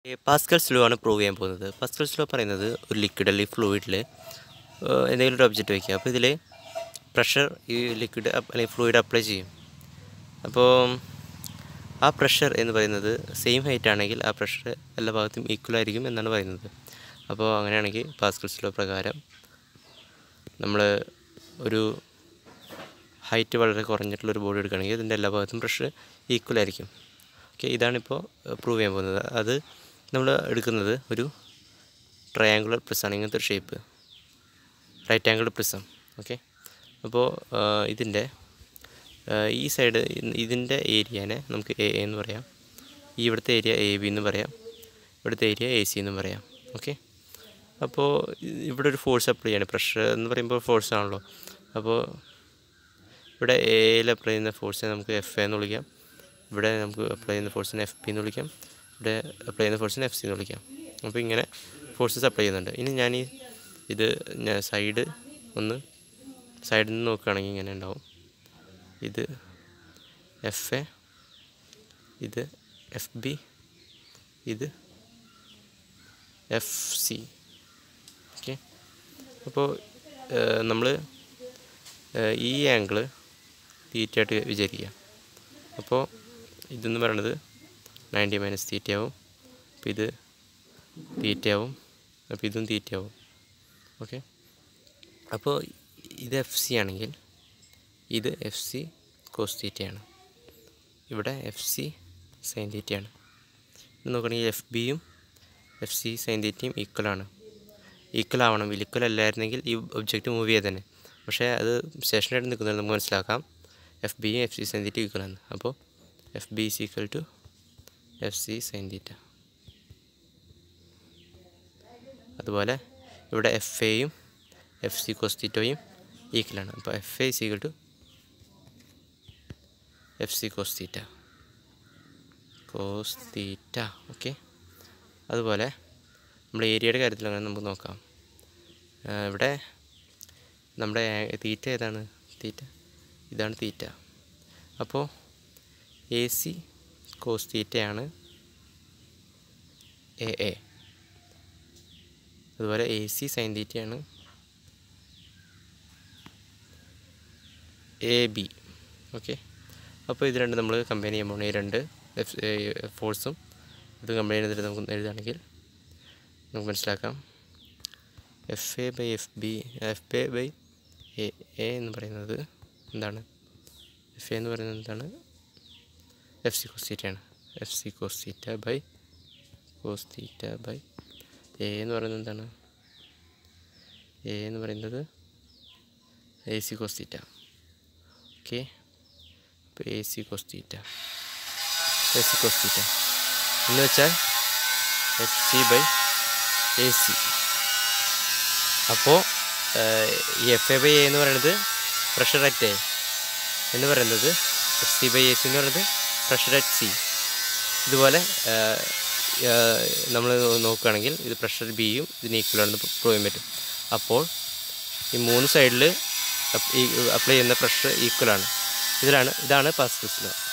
Pascal's law ആണ് prove ചെയ്യാൻ പോകുന്നത് പാസ്കൽസ് ലോ പറയുന്നത് ഒരു ലിക്വിഡ് അല്ലെങ്കിൽ ഫ്ലൂയിഡിൽ എന്തെങ്കിലും ഒരു ഒബ്ജക്റ്റ് വയ്ക്കുക അപ്പോൾ ഇതിൽ പ്രഷർ ഈ ലിക്വിഡ് അല്ലെങ്കിൽ ഫ്ലൂയിഡ് അപ്ലൈ ചെയ്യും അപ്പോൾ ആ പ്രഷർ എന്ന് പറയുന്നത് സെയിം ഹൈറ്റ് ആണെങ്കിൽ ആ പ്രഷർ എല്ലാ ഭാഗത്തും ഈക്വൽ ആയിരിക്കും എന്നാണ് പറയുന്നത് അപ്പോൾ അങ്ങനെയാണെങ്കിൽ പാസ്കൽസ് ലോ പ്രകാരം നമ്മൾ ഒരു ഹൈറ്റ് വളരെ കുറഞ്ഞിട്ടുള്ളൊരു ബോഡി എടുക്കുകയാണെങ്കിൽ ഇതിൻ്റെ എല്ലാ ഭാഗത്തും പ്രഷർ ഈക്വൽ ആയിരിക്കും ഓക്കെ ഇതാണിപ്പോൾ പ്രൂവ് ചെയ്യാൻ പോകുന്നത് അത് നമ്മൾ എടുക്കുന്നത് ഒരു ട്രയാങ്കുലർ പ്രിസാണ് ഇങ്ങനത്തെ ഒരു shape right angle prism okay അപ്പോൾ ഇതിൻ്റെ ഈ സൈഡ് ഇതിൻ്റെ ഏരിയനെ നമുക്ക് എ എന്ന് പറയാം ഈ ഇവിടുത്തെ ഏരിയ എ ബി എന്ന് പറയാം ഇവിടുത്തെ ഏരിയ എ സി എന്നും പറയാം ഓക്കെ അപ്പോൾ ഇവിടെ ഒരു ഫോഴ്സ് അപ്ലൈ ചെയ്യണം പ്രഷർ എന്ന് പറയുമ്പോൾ ഫോഴ്സ് ആണല്ലോ അപ്പോൾ ഇവിടെ എയിൽ അപ്ലൈ ചെയ്യുന്ന ഫോഴ്സിനെ നമുക്ക് എഫ് എന്ന് വിളിക്കാം ഇവിടെ നമുക്ക് അപ്ലൈ ചെയ്യുന്ന ഫോഴ്സിനെ എഫ് പി എന്ന് വിളിക്കാം ഇവിടെ അപ്ലൈ ചെയ്യുന്ന ഫോഴ്സിനെ എഫ് സി എന്ന് വിളിക്കാം അപ്പോൾ ഇങ്ങനെ ഫോഴ്സസ് അപ്ലൈ ചെയ്യുന്നുണ്ട് ഇനി ഞാൻ ഈ ഇത് ഞാൻ സൈഡ് ഒന്ന് സൈഡിൽ നിന്ന് നോക്കുകയാണെങ്കിൽ ഇങ്ങനെ ഉണ്ടാവും ഇത് എഫ് എ ഇത് എഫ് ബി ഇത് എഫ് സി ഓക്കെ അപ്പോൾ നമ്മൾ ഈ ആംഗിള് തീറ്റയായിട്ട് വിചാരിക്കുക അപ്പോൾ ഇതെന്ന് പറയണത് നയൻറ്റി മൈനസ് തീറ്റയാവും അപ്പോൾ ഇത് തീറ്റയാവും അപ്പോൾ ഇതും തീറ്റയാവും ഓക്കെ അപ്പോൾ ഇത് എഫ് സി ആണെങ്കിൽ ഇത് എഫ് സി കോസ് തീറ്റയാണ് ഇവിടെ എഫ് സി സൈൻ തീറ്റയാണ് ഇത് നോക്കുകയാണെങ്കിൽ എഫ് ബിയും എഫ് സി സൈൻ തീറ്റയും ഈക്വലാണ് ഈക്വൽ ആവണം ഈക്വൽ അല്ലായിരുന്നെങ്കിൽ ഈ ഒബ്ജക്റ്റ് മൂവ് ചെയ്ത് തന്നെ പക്ഷേ അത് സ്റ്റേഷനായിട്ട് നിൽക്കുന്നത് നമുക്ക് മനസ്സിലാക്കാം എഫ് ബിയും എഫ് സി സൈൻ തീറ്റ ഈക്വലാണ് അപ്പോൾ F B is equal to F C sine theta അതുപോലെ ഇവിടെ എഫ് എയും എഫ് സി കോസ്തീറ്റോയും ഈക്വലാണ് അപ്പോൾ F A is equal to F C cos theta cos theta okay അതുപോലെ നമ്മുടെ ഏരിയയുടെ കാര്യത്തിൽ അങ്ങനെ നമുക്ക് നോക്കാം ഇവിടെ നമ്മുടെ തീറ്റ ഏതാണ് തീറ്റ ഇതാണ് തീറ്റ അപ്പോൾ എ സി കോസ് തീറ്റയാണ് എ എ അതുപോലെ എ സി സൈൻ തീറ്റയാണ് എ ബി ഓക്കെ അപ്പോൾ ഇത് രണ്ട് നമ്മൾ കമ്പൈൻ ചെയ്യാൻ പോകണം ഈ രണ്ട് ഫോഴ്സും ഇത് കമ്പൈൻ ചെയ്തിട്ട് നമുക്ക് എഴുതുകയാണെങ്കിൽ നമുക്ക് മനസ്സിലാക്കാം F A by F B F A by A A എന്ന് പറയുന്നത് എന്താണ് എഫ് എ എന്ന് പറയുന്നത് എന്താണ് എഫ് സി കോസ്റ്റീറ്റയാണ് F C cos theta by cos theta by A എന്ന് പറയുന്നത് എന്താണ് എ എന്ന് പറയുന്നത് എ സി കോസ്റ്റീറ്റ ഓക്കെ അപ്പോൾ A C cos theta A C cos theta എന്ന് വെച്ചാൽ F C by A C അപ്പോൾ ഈ എഫ് എ ബൈ എ എന്ന് പറയുന്നത് പ്രഷർ അറ്റ് എ എന്ന് പറയുന്നത് F C by A C എന്ന് പറയുന്നത് പ്രഷർ അറ്റ് സി ഇതുപോലെ നമ്മൾ നോക്കുകയാണെങ്കിൽ ഇത് പ്രഷർ ബിയും ഇതിന് ഈക്വലാണെന്ന് പ്രൂവ് ചെയ്യാൻ പറ്റും അപ്പോൾ ഈ മൂന്ന് സൈഡിൽ അപ്ലൈ ചെയ്യുന്ന പ്രഷർ ഈക്വലാണ് ഇതിലാണ് ഇതാണ് പാസ്കൽസ് ലോ